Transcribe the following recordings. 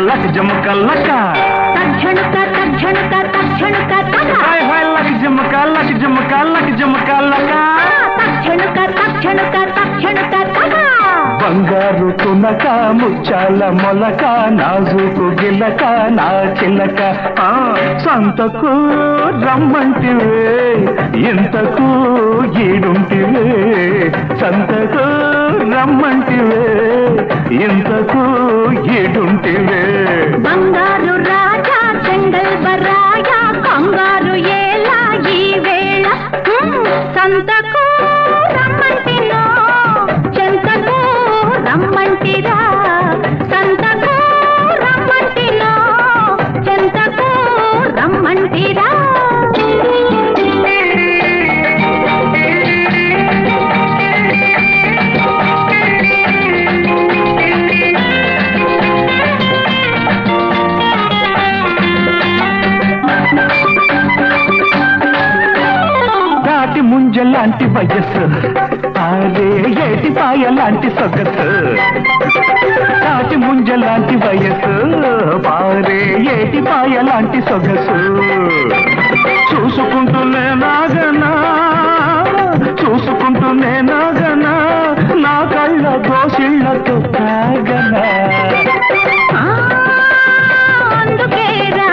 luck జముక లక తక్షణుక తక్షణుక తక్షణుక తగ హాయ్ హాయ్ లక్ జముక లక్ జముక లక్ జముక లక తక్షణుక తక్షణుక తక్షణుక తగ బంగారు తునక ముచ్చాల మొలక నాజుకు గిలక నా చిలక ఆ, సంతకు రమ్మంటివే ఇంతకు ఈడుంటివే సంతకు రమ్మంటివే ఇంతకు ఈడుంటివే బంగారు రాజా చెంగల్ బరాయ కంగారు ఏలా ఈ వేళ హ్మ్, సంతకు రమ్మంటినో చెంతకు రమ్మంటిరా సంతకు రమ్మంటినో చెంతకు రమ్మంటిరా తాటి ముంజలాంటి వయస్సు అరే ఏటి పాయ లాంటి సొగసు తాటి ముంజలాంటి వయస్సు పారే ఏటి పాయ లాంటి సొగసు చూసుకుంటూనే నాగనా చూసుకుంటూనే నాగనా నా కళ్ళ దోసిళ్లతో తాగనా ఆ, అందుకేరా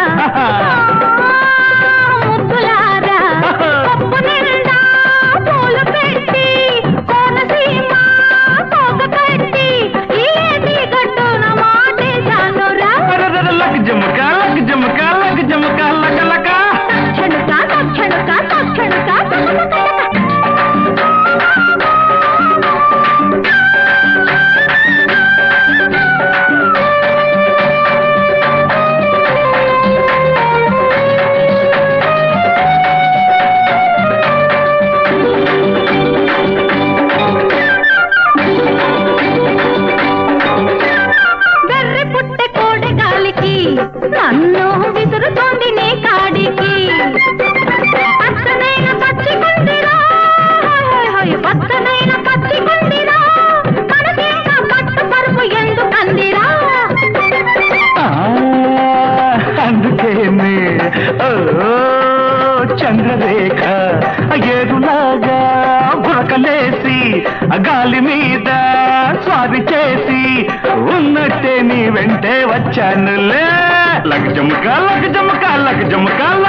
ముద్దులారా పప్పు నిండా పూలు పెట్టి కోనసీమ తోక కట్టి ఏది గట్టున మాటేశానురా లక్ జముక లక్ జముక లక్ జముక లక లక తక్షణుక తక్షణుక తక్షణుక తక్షణుక వెర్రి పుట్టె కోడె గాలికి నన్ను విసురుతోంది నీ కాడికి పచ్చనైన పచ్చి కుందిరా హోయ్ హోయ్ పచ్చనైన పచ్చి కుందిరా మనకేక పట్టు పరుపు ఎందుకందిరా ఆ, అందుకేనే ఓ చంద్రరేఖ ఏరులాగా బురకలేసి గాలి మీద స్వాది చేసి ఉన్నట్టే నీ వెంటే వచ్చానులే లగ జముక లగ జముక లగ జముక